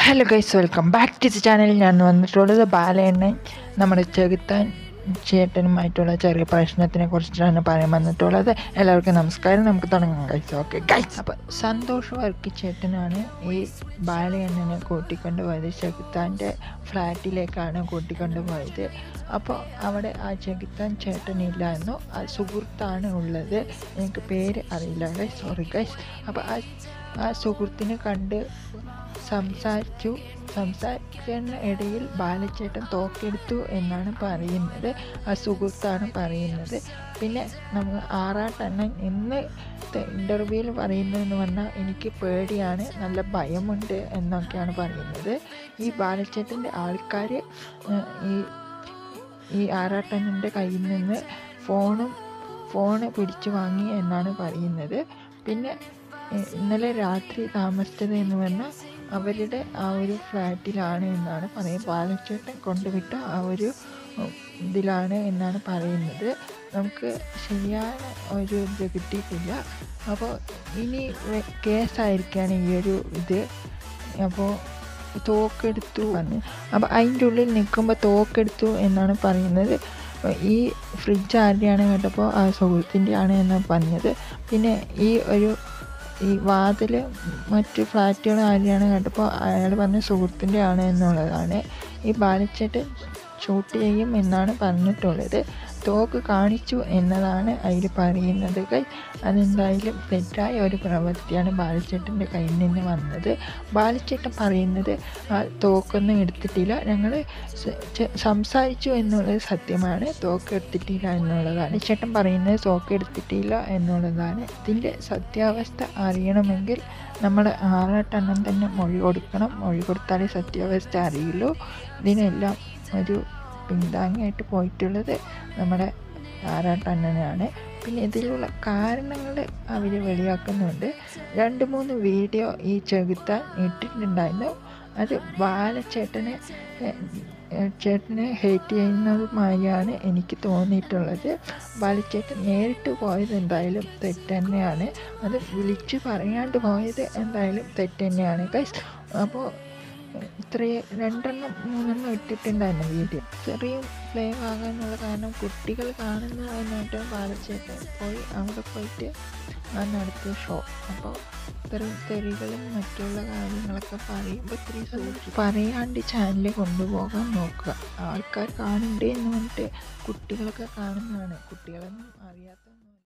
hello guys welcome back to the channel ഞാൻ വന്നിട്ടുള്ളത് ബാലയെണ്ണൻ നമ്മുടെ ചെകുത്താൻ ചേട്ടനുമായിട്ടുള്ള ചെറിയ പ്രശ്നത്തിനെ കുറിച്ചിട്ടാണ് പറയാൻ വന്നിട്ടുള്ളത് എല്ലാവർക്കും നമസ്കാരം നമുക്ക് തുടങ്ങാം ഗൈസ് ഓക്കെ ഗൈസ് അപ്പോൾ സന്തോഷ് വർക്കി ചേട്ടനാണ് ഈ ബാലയെണ്ണനെ കൂട്ടിക്കൊണ്ട് പോയത് ചെകുത്താൻ്റെ ഫ്ലാറ്റിലേക്കാണ് കൂട്ടിക്കൊണ്ട് പോയത് അപ്പോൾ അവിടെ ആ ചെകുത്താൻ ചേട്ടനില്ലായിരുന്നു ആ സുഹൃത്താണ് ഉള്ളത് എനിക്ക് പേര് അറിയില്ല ഗൈസ് സോറി ഗൈസ് അപ്പോൾ ആ ആ സുഹൃത്തിനെ കണ്ട് സംസാരിച്ചു സംസാരിക്കുന്ന ഇടയിൽ ബാലച്ചേട്ടൻ തോക്കെടുത്തു എന്നാണ് പറയുന്നത് ആ സുഹൃത്താണ് പറയുന്നത് പിന്നെ നമ്മൾ ആറാട്ടെണ്ണൻ ഇന്ന് ഇൻ്റർവ്യൂവിൽ പറയുന്നതെന്ന് പറഞ്ഞാൽ എനിക്ക് പേടിയാണ് നല്ല ഭയമുണ്ട് എന്നൊക്കെയാണ് പറയുന്നത് ഈ ബാലച്ചേട്ടൻ്റെ ആൾക്കാർ ഈ ഈ ആറാട്ടണ്ണൻ്റെ കയ്യിൽ നിന്ന് ഫോണും ഫോണ് പിടിച്ചു വാങ്ങി എന്നാണ് പറയുന്നത് പിന്നെ ഇന്നലെ രാത്രി താമസിച്ചത് എന്ന് പറഞ്ഞാൽ അവരുടെ ആ ഒരു ഫ്ലാറ്റിലാണ് എന്നാണ് പറയുന്നത് പാലച്ചേട്ടൻ കൊണ്ടുവിട്ട ആ ഒരു ഇതിലാണ് എന്നാണ് പറയുന്നത് നമുക്ക് ശരിയായ ഒരു ഇത് കിട്ടിയിട്ടില്ല അപ്പോൾ ഇനി കേസായിരിക്കുകയാണ് ഈ ഒരു ഇത് അപ്പോൾ തോക്കെടുത്തു വന്ന് അപ്പോൾ അതിൻ്റെ ഉള്ളിൽ നിൽക്കുമ്പോൾ തോക്കെടുത്തു എന്നാണ് പറയുന്നത് ഈ ഫ്രിഡ്ജ് ആരുടെയാണ് കേട്ടപ്പോൾ ആ സുഹൃത്തിൻ്റെ ആണ് എന്നാണ് പറഞ്ഞത് പിന്നെ ഈ ഒരു ഈ വാതിൽ മറ്റ് ഫ്ലാറ്റുകൾ ആരെയാണ് കേട്ടപ്പോൾ അയാൾ പറഞ്ഞ സുഹൃത്തിൻ്റെ ആണ് എന്നുള്ളതാണ് ഈ ബാലച്ചേട്ടൻ ഷൂട്ട് ചെയ്യും എന്നാണ് പറഞ്ഞിട്ടുള്ളത് തോക്ക് കാണിച്ചു എന്നതാണ് അതിൽ പറയുന്നത് കൈ അതെന്തായാലും തെറ്റായ ഒരു പ്രവൃത്തിയാണ് ബാലച്ചേട്ടൻ്റെ കയ്യിൽ നിന്ന് വന്നത് ബാലച്ചേട്ടൻ പറയുന്നത് ആ തോക്കൊന്നും എടുത്തിട്ടില്ല ഞങ്ങൾ സംസാരിച്ചു എന്നുള്ളത് സത്യമാണ് തോക്ക് എടുത്തിട്ടില്ല എന്നുള്ളതാണ് ചേട്ടൻ പറയുന്നത് തോക്ക് എടുത്തിട്ടില്ല എന്നുള്ളതാണ് ഇതിൻ്റെ സത്യാവസ്ഥ അറിയണമെങ്കിൽ നമ്മൾ ആറാട്ടെണ്ണം തന്നെ മൊഴി കൊടുക്കണം മൊഴി കൊടുത്താലേ സത്യാവസ്ഥ അറിയുള്ളൂ ഇതിനെല്ലാം ഒരു പിന്താങ്ങിയായിട്ട് പോയിട്ടുള്ളത് നമ്മുടെ ആറാട്ടണ്ണനാണ് പിന്നെ ഇതിലുള്ള കാരണങ്ങൾ അവർ വെളിയാക്കുന്നുണ്ട് രണ്ട് മൂന്ന് വീഡിയോ ഈ ചെകുത്താൻ ഇട്ടിട്ടുണ്ടായിരുന്നു അത് ബാലച്ചേട്ടനെ ചേട്ടനെ ഹേറ്റ് ചെയ്യുന്നതുമായാണ് എനിക്ക് തോന്നിയിട്ടുള്ളത് ബാലച്ചേട്ടൻ നേരിട്ട് പോയത് എന്തായാലും തെറ്റ് തന്നെയാണ് അത് വിളിച്ചു പറയാണ്ട് പോയത് എന്തായാലും തെറ്റ് തന്നെയാണ് ഗൈസ് അപ്പോൾ ഇത്രയും രണ്ടെണ്ണം മൂന്നെണ്ണം ഇട്ടിട്ടുണ്ടായിരുന്നു വീഡിയോ ചെറിയ പ്ലേ ആകാനുള്ള കാരണം കുട്ടികൾ കാണുന്നു എന്നിട്ട് ബാലച്ചേട്ടൻ പോയി അവിടെ പോയിട്ട് നടത്തിയ ഷോ അപ്പോൾ ഇത്രയും തെറികളും മറ്റുള്ള കാര്യങ്ങളൊക്കെ പറയുമ്പോൾ ഇത്രയും സൂക്ഷിച്ച് പറയാണ്ട് ചാനൽ കൊണ്ടുപോകാൻ നോക്കുക ആൾക്കാർ കാണണ്ടേ എന്ന് പറഞ്ഞിട്ട് കുട്ടികളൊക്കെ കാണുന്നതാണ് കുട്ടികളൊന്നും അറിയാത്ത